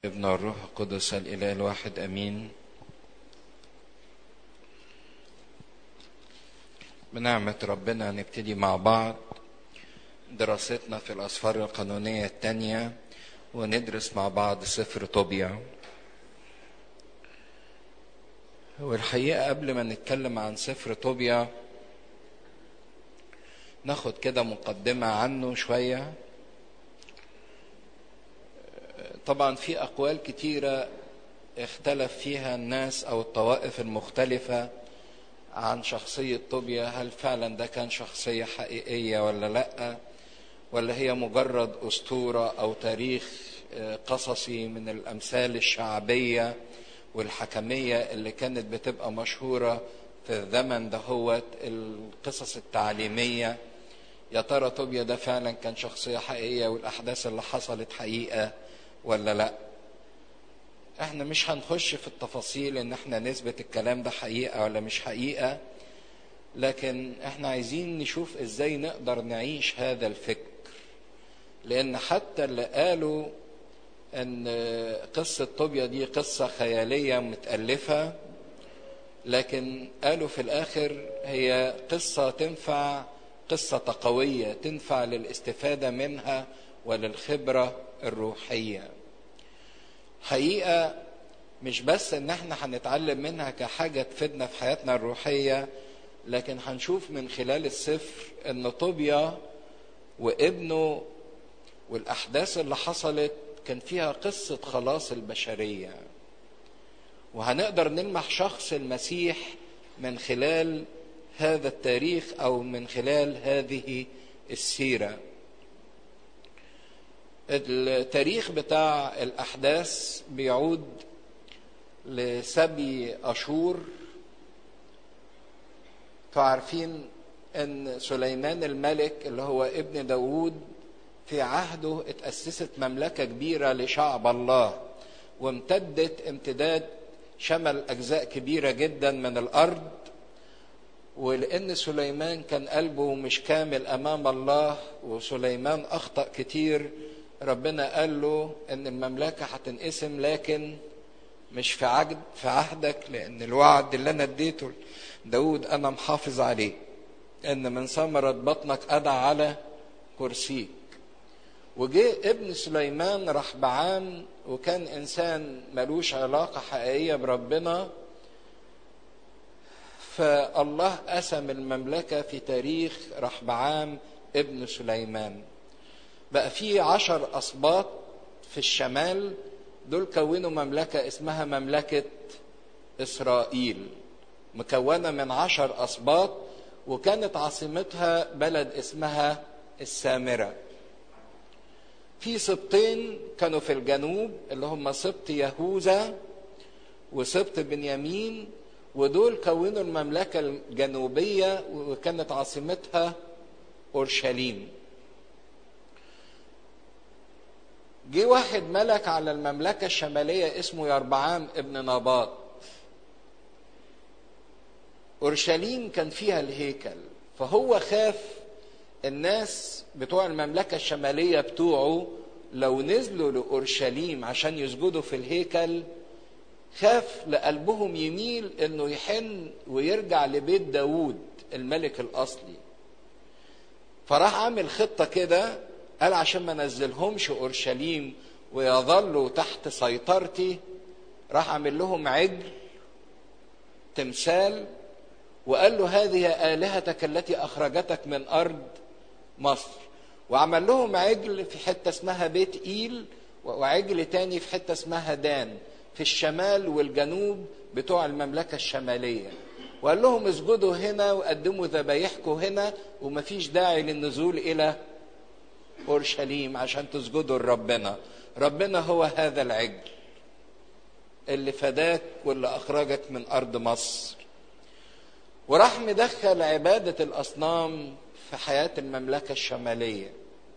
ابن الروح القدس الإله الواحد أمين بنعمة ربنا نبتدي مع بعض دراستنا في الأسفار القانونية الثانية وندرس مع بعض سفر طوبيا والحقيقة قبل ما نتكلم عن سفر طوبيا ناخد كده مقدمة عنه شوية طبعا في أقوال كتيرة اختلف فيها الناس أو الطوائف المختلفة عن شخصية طوبيا هل فعلا ده كان شخصية حقيقية ولا لأ ولا هي مجرد أسطورة أو تاريخ قصصي من الأمثال الشعبية والحكمية اللي كانت بتبقى مشهورة في الزمن دهوت القصص التعليمية يا ترى طوبيا ده فعلا كان شخصية حقيقية والأحداث اللي حصلت حقيقة ولا لا احنا مش هنخش في التفاصيل ان احنا نثبت الكلام ده حقيقة ولا مش حقيقة لكن احنا عايزين نشوف ازاي نقدر نعيش هذا الفكر لان حتى اللي قالوا ان قصة طوبيا دي قصة خيالية متألفة لكن قالوا في الاخر هي قصة تنفع قصة تقوية تنفع للاستفادة منها وللخبرة الروحية حقيقة مش بس ان احنا هنتعلم منها كحاجة تفيدنا في حياتنا الروحية لكن هنشوف من خلال السفر ان طوبيا وابنه والاحداث اللي حصلت كان فيها قصة خلاص البشرية وهنقدر نلمح شخص المسيح من خلال هذا التاريخ او من خلال هذه السيره التاريخ بتاع الأحداث بيعود لسبي أشور فعارفين أن سليمان الملك اللي هو ابن داود في عهده اتأسست مملكة كبيرة لشعب الله وامتدت امتداد شمل أجزاء كبيرة جدا من الأرض ولأن سليمان كان قلبه مش كامل أمام الله وسليمان أخطأ كتير ربنا قال له ان المملكه هتنقسم لكن مش في عهد في عهدك لان الوعد اللي انا اديته داود انا محافظ عليه ان من ثمرة بطنك ادعى على كرسيك وجه ابن سليمان رحبعام وكان انسان ملوش علاقه حقيقيه بربنا فالله قسم المملكه في تاريخ رحبعام ابن سليمان بقى في عشر أسباط في الشمال دول كونوا مملكة اسمها مملكة إسرائيل مكونة من عشر أسباط وكانت عاصمتها بلد اسمها السامرة في سبطين كانوا في الجنوب اللي هم سبط يهوذا وسبط بنيامين ودول كونوا المملكة الجنوبية وكانت عاصمتها أورشليم جه واحد ملك على المملكة الشمالية اسمه يربعام ابن نباط أورشليم كان فيها الهيكل فهو خاف الناس بتوع المملكة الشمالية بتوعه لو نزلوا لأورشليم عشان يسجدوا في الهيكل خاف لقلبهم يميل انه يحن ويرجع لبيت داوود الملك الأصلي فراح عامل خطة كده قال عشان ما نزلهمش اورشليم ويظلوا تحت سيطرتي راح عامل لهم عجل تمثال وقال له هذه الهتك التي اخرجتك من ارض مصر وعمل لهم عجل في حته اسمها بيت ايل وعجل تاني في حته اسمها دان في الشمال والجنوب بتوع المملكه الشماليه وقال لهم اسجدوا هنا وقدموا ذبايحكم هنا ومفيش داعي للنزول الى اورشليم عشان تسجدوا لربنا ربنا هو هذا العجل اللي فداك واللي اخرجك من ارض مصر وراح مدخل عباده الاصنام في حياه المملكه الشماليه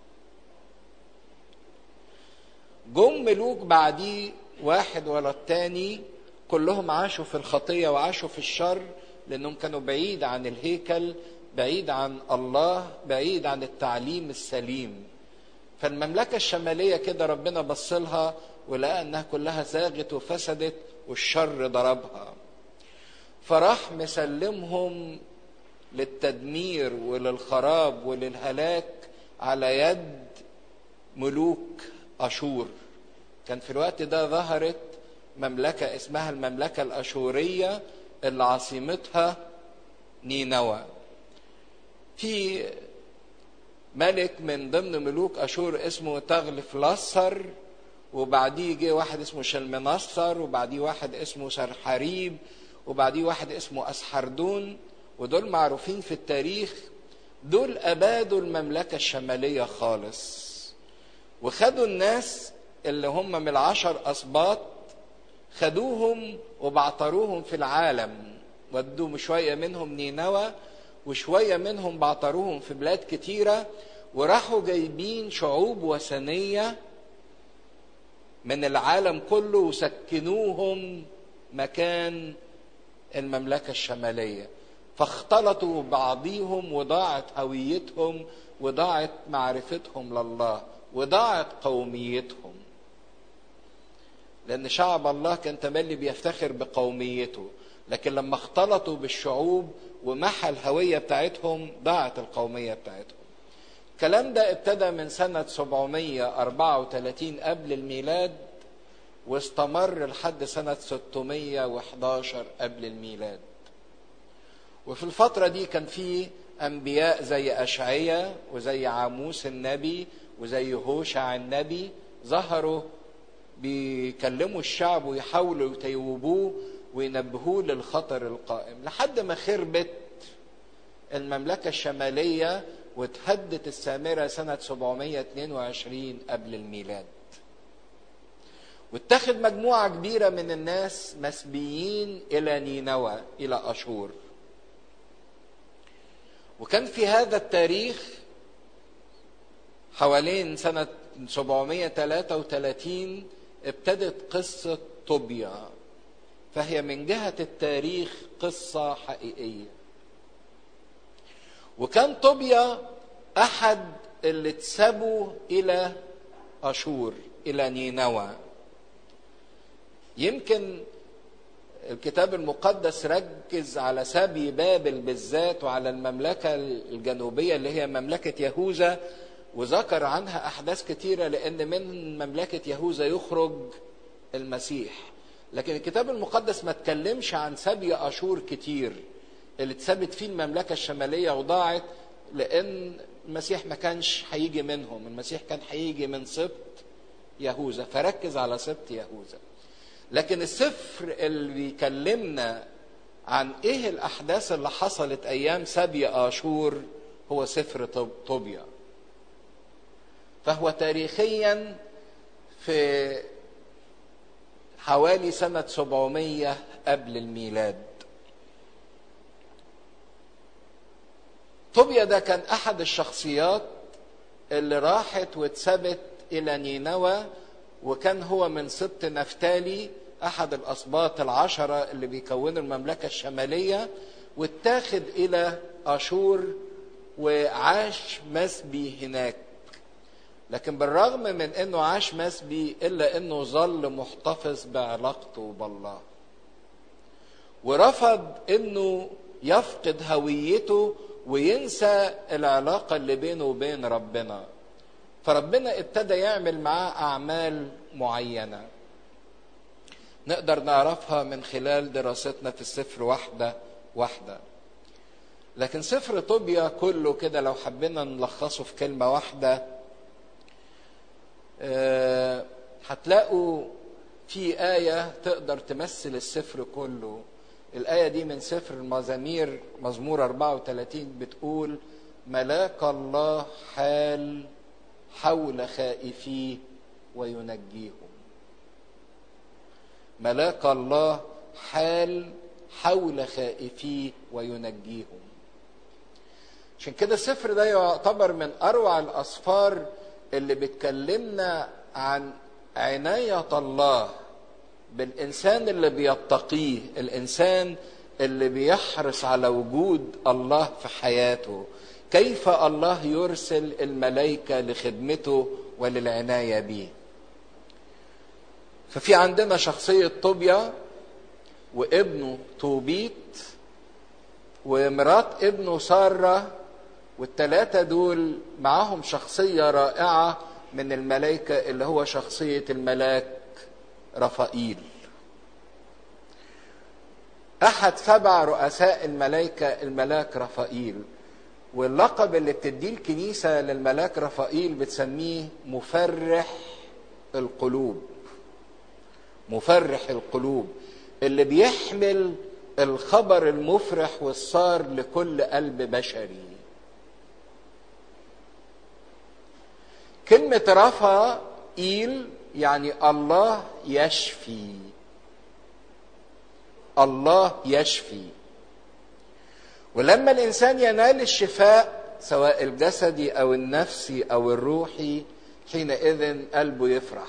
جم ملوك بعديه واحد ورا التاني كلهم عاشوا في الخطيه وعاشوا في الشر لانهم كانوا بعيد عن الهيكل بعيد عن الله بعيد عن التعليم السليم فالمملكة الشمالية كده ربنا بص لها ولقى انها كلها زاغت وفسدت والشر ضربها فراح مسلمهم للتدمير وللخراب وللهلاك على يد ملوك اشور كان في الوقت ده ظهرت مملكه اسمها المملكه الاشوريه اللي عاصمتها نينوى في ملك من ضمن ملوك اشور اسمه تغلف لصر وبعديه جه واحد اسمه شلمنصر وبعديه واحد اسمه سرحريب وبعديه واحد اسمه اسحردون ودول معروفين في التاريخ دول ابادوا المملكه الشماليه خالص وخدوا الناس اللي هم من العشر اسباط خدوهم وبعتروهم في العالم ودوا شويه منهم نينوى وشويه منهم بعتروهم في بلاد كتيره وراحوا جايبين شعوب وثنيه من العالم كله وسكنوهم مكان المملكه الشماليه فاختلطوا بعضيهم وضاعت هويتهم وضاعت معرفتهم لله وضاعت قوميتهم لان شعب الله كان تملي بيفتخر بقوميته لكن لما اختلطوا بالشعوب ومحى الهوية بتاعتهم ضاعت القومية بتاعتهم الكلام ده ابتدى من سنة 734 قبل الميلاد واستمر لحد سنة 611 قبل الميلاد وفي الفترة دي كان في أنبياء زي أشعية وزي عاموس النبي وزي هوشع النبي ظهروا بيكلموا الشعب ويحاولوا يتوبوه وينبهوه للخطر القائم لحد ما خربت المملكة الشمالية واتهدت السامرة سنة 722 قبل الميلاد واتخذ مجموعة كبيرة من الناس مسبيين إلى نينوى إلى أشور وكان في هذا التاريخ حوالين سنة 733 ابتدت قصة طوبيا فهي من جهة التاريخ قصة حقيقية وكان طوبيا أحد اللي اتسبوا إلى أشور إلى نينوى يمكن الكتاب المقدس ركز على سبي بابل بالذات وعلى المملكة الجنوبية اللي هي مملكة يهوذا وذكر عنها أحداث كتيرة لأن من مملكة يهوذا يخرج المسيح لكن الكتاب المقدس ما تكلمش عن سبي أشور كتير اللي اتثبت فيه المملكة الشمالية وضاعت لأن المسيح ما كانش هيجي منهم المسيح كان هيجي من سبط يهوذا فركز على سبط يهوذا لكن السفر اللي بيكلمنا عن ايه الاحداث اللي حصلت ايام سبي اشور هو سفر طوبيا فهو تاريخيا في حوالي سنة 700 قبل الميلاد طوبيا ده كان أحد الشخصيات اللي راحت واتثبت إلى نينوى وكان هو من سبط نفتالي أحد الأسباط العشرة اللي بيكونوا المملكة الشمالية واتاخد إلى أشور وعاش مسبي هناك لكن بالرغم من انه عاش مسبي الا انه ظل محتفظ بعلاقته بالله ورفض انه يفقد هويته وينسى العلاقه اللي بينه وبين ربنا فربنا ابتدى يعمل معاه اعمال معينه نقدر نعرفها من خلال دراستنا في السفر واحده واحده لكن سفر طوبيا كله كده لو حبينا نلخصه في كلمه واحده أه هتلاقوا في آية تقدر تمثل السفر كله الآية دي من سفر المزامير مزمور 34 بتقول ملاك الله حال حول خائفيه وينجيهم ملاك الله حال حول خائفيه وينجيهم عشان كده السفر ده يعتبر من أروع الأسفار اللي بتكلمنا عن عناية الله بالإنسان اللي بيتقيه الإنسان اللي بيحرص على وجود الله في حياته كيف الله يرسل الملائكة لخدمته وللعناية به ففي عندنا شخصية طوبيا وابنه توبيت ومرات ابنه سارة والتلاتة دول معاهم شخصية رائعة من الملائكة اللي هو شخصية الملاك رفائيل أحد سبع رؤساء الملائكة الملاك رفائيل واللقب اللي بتديه الكنيسة للملاك رفائيل بتسميه مفرح القلوب مفرح القلوب اللي بيحمل الخبر المفرح والصار لكل قلب بشري كلمة رفائيل يعني الله يشفي الله يشفي ولما الانسان ينال الشفاء سواء الجسدي او النفسي او الروحي حينئذ قلبه يفرح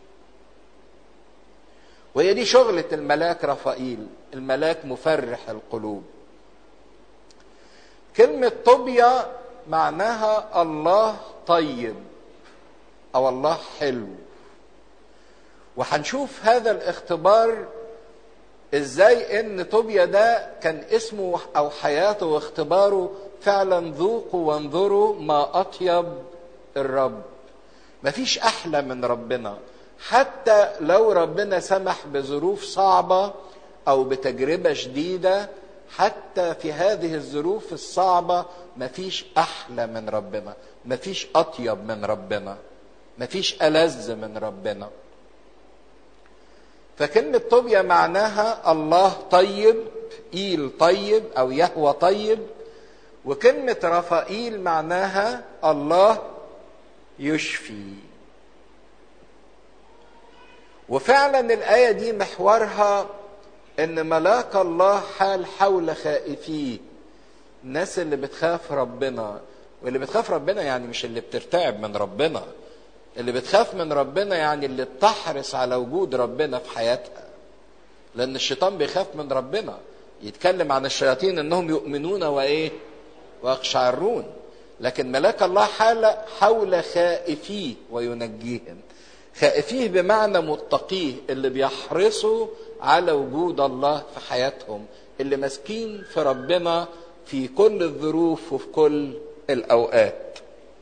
وهي دي شغلة الملاك رفائيل الملاك مفرح القلوب كلمة طوبيا معناها الله طيب او الله حلو وهنشوف هذا الاختبار ازاي ان طوبيا ده كان اسمه او حياته واختباره فعلا ذوقوا وانظروا ما اطيب الرب مفيش احلى من ربنا حتى لو ربنا سمح بظروف صعبه او بتجربه شديده حتى في هذه الظروف الصعبه مفيش احلى من ربنا مفيش اطيب من ربنا مفيش ألذ من ربنا فكلمة طوبيا معناها الله طيب إيل طيب أو يهوى طيب وكلمة رفائيل معناها الله يشفي وفعلا الآية دي محورها إن ملاك الله حال حول خائفيه الناس اللي بتخاف ربنا واللي بتخاف ربنا يعني مش اللي بترتعب من ربنا اللي بتخاف من ربنا يعني اللي بتحرص على وجود ربنا في حياتها لان الشيطان بيخاف من ربنا يتكلم عن الشياطين انهم يؤمنون وايه ويقشعرون لكن ملاك الله حال حول خائفيه وينجيهم خائفيه بمعنى متقيه اللي بيحرصوا على وجود الله في حياتهم اللي ماسكين في ربنا في كل الظروف وفي كل الاوقات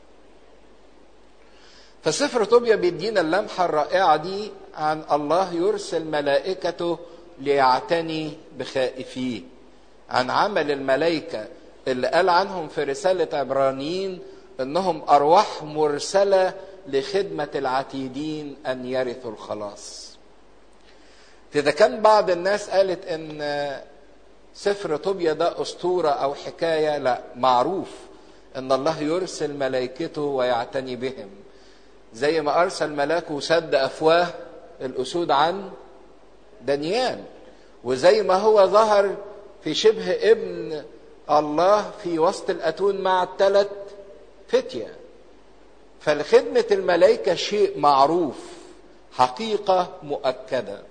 فسفر طوبيا بيدينا اللمحة الرائعة دي عن الله يرسل ملائكته ليعتني بخائفيه عن عمل الملائكة اللي قال عنهم في رسالة عبرانيين انهم ارواح مرسلة لخدمة العتيدين ان يرثوا الخلاص إذا كان بعض الناس قالت ان سفر طوبيا ده اسطورة او حكاية لا معروف ان الله يرسل ملائكته ويعتني بهم زي ما ارسل ملاكه سد افواه الاسود عن دانيال وزي ما هو ظهر في شبه ابن الله في وسط الاتون مع الثلاث فتيه فالخدمه الملائكه شيء معروف حقيقه مؤكده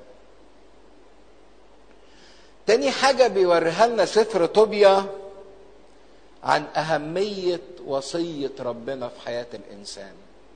تاني حاجه بيوريها لنا سفر طوبيا عن اهميه وصيه ربنا في حياه الانسان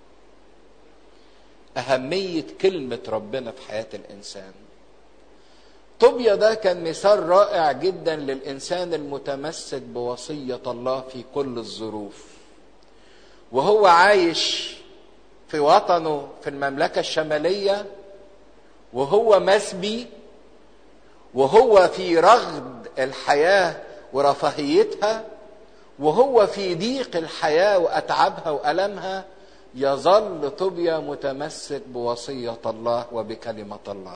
أهمية كلمة ربنا في حياة الإنسان. طوبيا ده كان مثال رائع جدا للإنسان المتمسك بوصية الله في كل الظروف. وهو عايش في وطنه في المملكة الشمالية وهو مسبي وهو في رغد الحياة ورفاهيتها وهو في ضيق الحياة وأتعابها وألمها يظل طوبيا متمسك بوصية الله وبكلمة الله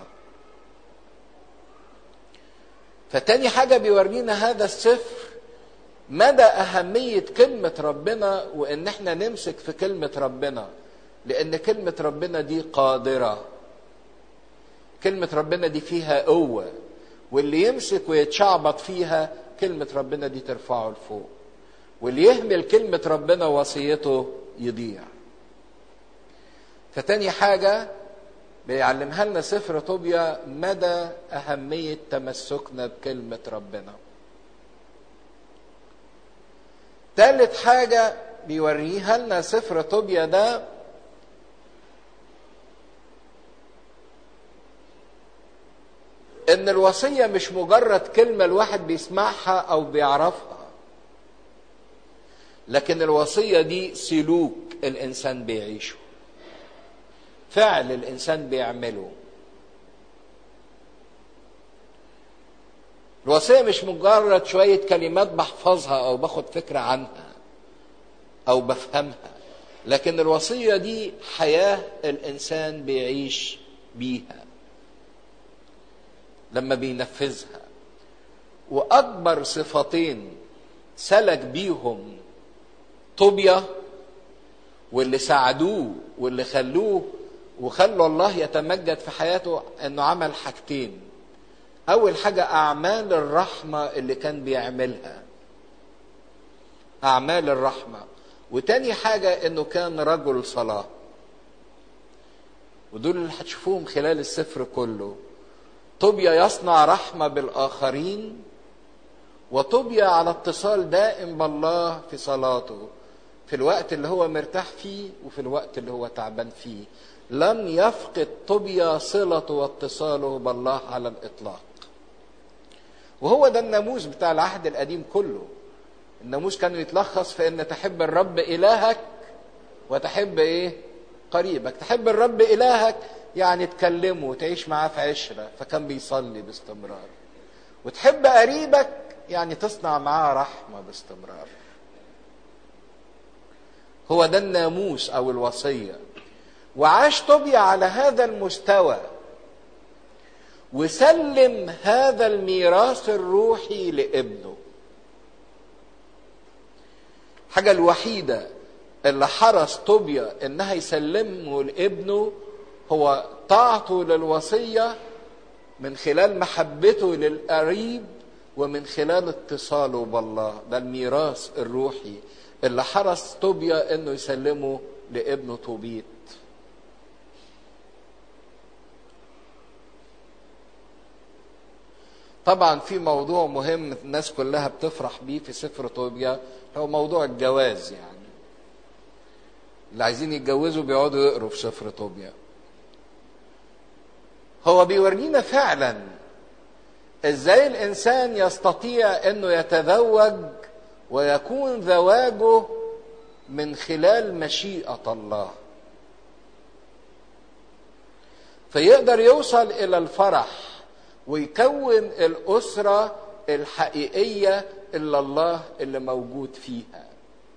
فتاني حاجة بيورينا هذا السفر مدى أهمية كلمة ربنا وإن احنا نمسك في كلمة ربنا لأن كلمة ربنا دي قادرة كلمة ربنا دي فيها قوة واللي يمسك ويتشعبط فيها كلمة ربنا دي ترفعه لفوق واللي يهمل كلمة ربنا وصيته يضيع فتاني حاجة بيعلمها لنا سفر طوبيا مدى أهمية تمسكنا بكلمة ربنا. تالت حاجة بيوريها لنا سفر طوبيا ده ان الوصيه مش مجرد كلمه الواحد بيسمعها او بيعرفها لكن الوصيه دي سلوك الانسان بيعيشه فعل الانسان بيعمله الوصيه مش مجرد شويه كلمات بحفظها او باخد فكره عنها او بفهمها لكن الوصيه دي حياه الانسان بيعيش بيها لما بينفذها واكبر صفتين سلك بيهم طوبيا واللي ساعدوه واللي خلوه وخلوا الله يتمجد في حياته انه عمل حاجتين اول حاجه اعمال الرحمه اللي كان بيعملها اعمال الرحمه وتاني حاجه انه كان رجل صلاه ودول اللي هتشوفوهم خلال السفر كله طوبيا يصنع رحمه بالاخرين وطوبيا على اتصال دائم بالله في صلاته في الوقت اللي هو مرتاح فيه وفي الوقت اللي هو تعبان فيه لم يفقد طوبيا صلته واتصاله بالله على الاطلاق وهو ده الناموس بتاع العهد القديم كله الناموس كان يتلخص في ان تحب الرب الهك وتحب ايه قريبك تحب الرب الهك يعني تكلمه وتعيش معاه في عشره فكان بيصلي باستمرار وتحب قريبك يعني تصنع معاه رحمه باستمرار هو ده الناموس او الوصيه وعاش طوبيا على هذا المستوى وسلم هذا الميراث الروحي لابنه الحاجه الوحيده اللي حرص طوبيا انها يسلمه لابنه هو طاعته للوصيه من خلال محبته للقريب ومن خلال اتصاله بالله ده الميراث الروحي اللي حرص طوبيا انه يسلمه لابنه طوبيت طبعا في موضوع مهم الناس كلها بتفرح بيه في سفر طوبيا هو موضوع الجواز يعني اللي عايزين يتجوزوا بيقعدوا يقروا في سفر طوبيا هو بيورينا فعلا ازاي الانسان يستطيع انه يتزوج ويكون زواجه من خلال مشيئه الله فيقدر يوصل الى الفرح ويكون الاسره الحقيقيه الا الله اللي موجود فيها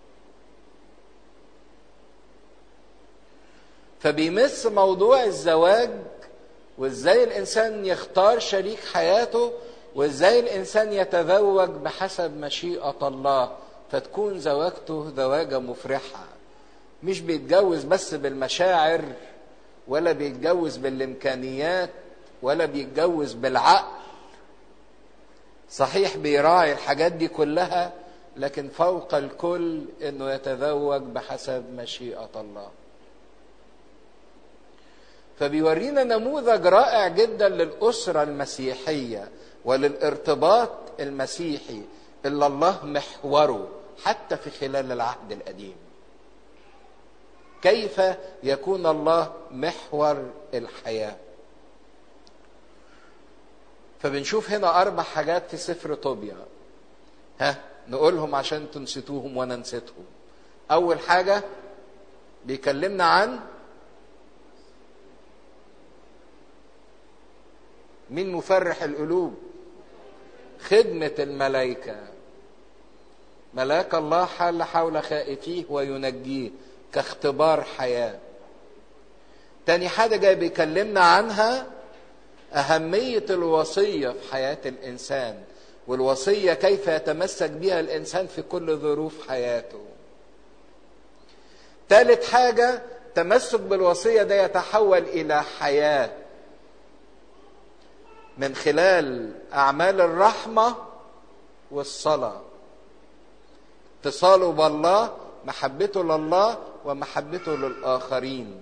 فبيمس موضوع الزواج وازاي الانسان يختار شريك حياته وازاي الانسان يتزوج بحسب مشيئه الله فتكون زواجته زواجه مفرحه مش بيتجوز بس بالمشاعر ولا بيتجوز بالامكانيات ولا بيتجوز بالعقل صحيح بيراعي الحاجات دي كلها لكن فوق الكل انه يتزوج بحسب مشيئه الله فبيورينا نموذج رائع جدا للاسره المسيحيه وللارتباط المسيحي اللي الله محوره حتى في خلال العهد القديم كيف يكون الله محور الحياه فبنشوف هنا اربع حاجات في سفر طوبيا ها نقولهم عشان تنسيتوهم وانا نسيتهم اول حاجه بيكلمنا عن مين مفرح القلوب خدمه الملائكه ملاك الله حل حول خائفيه وينجيه كاختبار حياه تاني حاجه جاي بيكلمنا عنها أهمية الوصية في حياة الإنسان والوصية كيف يتمسك بها الإنسان في كل ظروف حياته ثالث حاجة تمسك بالوصية ده يتحول إلى حياة من خلال أعمال الرحمة والصلاة اتصاله بالله محبته لله ومحبته للآخرين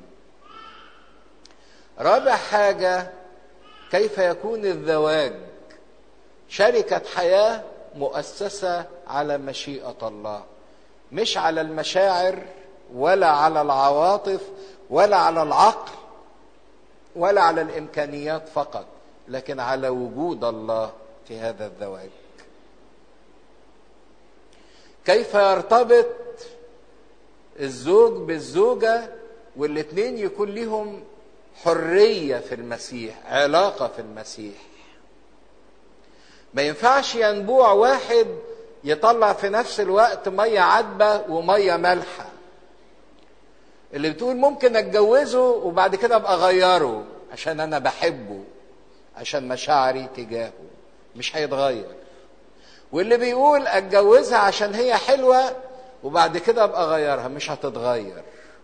رابع حاجة كيف يكون الزواج شركة حياة مؤسسة على مشيئة الله مش على المشاعر ولا على العواطف ولا على العقل ولا على الإمكانيات فقط لكن على وجود الله في هذا الزواج كيف يرتبط الزوج بالزوجة والاتنين يكون لهم حرية في المسيح علاقة في المسيح ما ينفعش ينبوع واحد يطلع في نفس الوقت مية عذبة ومية مالحة اللي بتقول ممكن اتجوزه وبعد كده ابقى اغيره عشان انا بحبه عشان مشاعري تجاهه مش هيتغير واللي بيقول اتجوزها عشان هي حلوه وبعد كده ابقى اغيرها مش هتتغير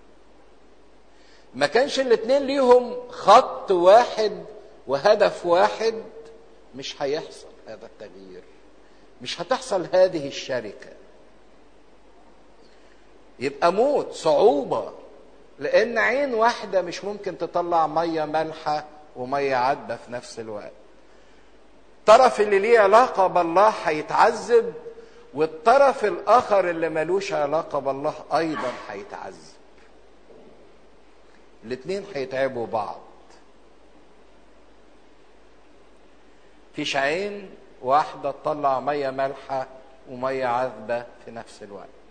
ما كانش الاتنين ليهم خط واحد وهدف واحد مش هيحصل هذا التغيير مش هتحصل هذه الشركه يبقى موت صعوبه لان عين واحده مش ممكن تطلع ميه مالحه وميه عذبه في نفس الوقت الطرف اللي ليه علاقه بالله هيتعذب والطرف الاخر اللي ملوش علاقه بالله ايضا هيتعذب الاتنين هيتعبوا بعض فيش عين واحده تطلع ميه مالحه وميه عذبه في نفس الوقت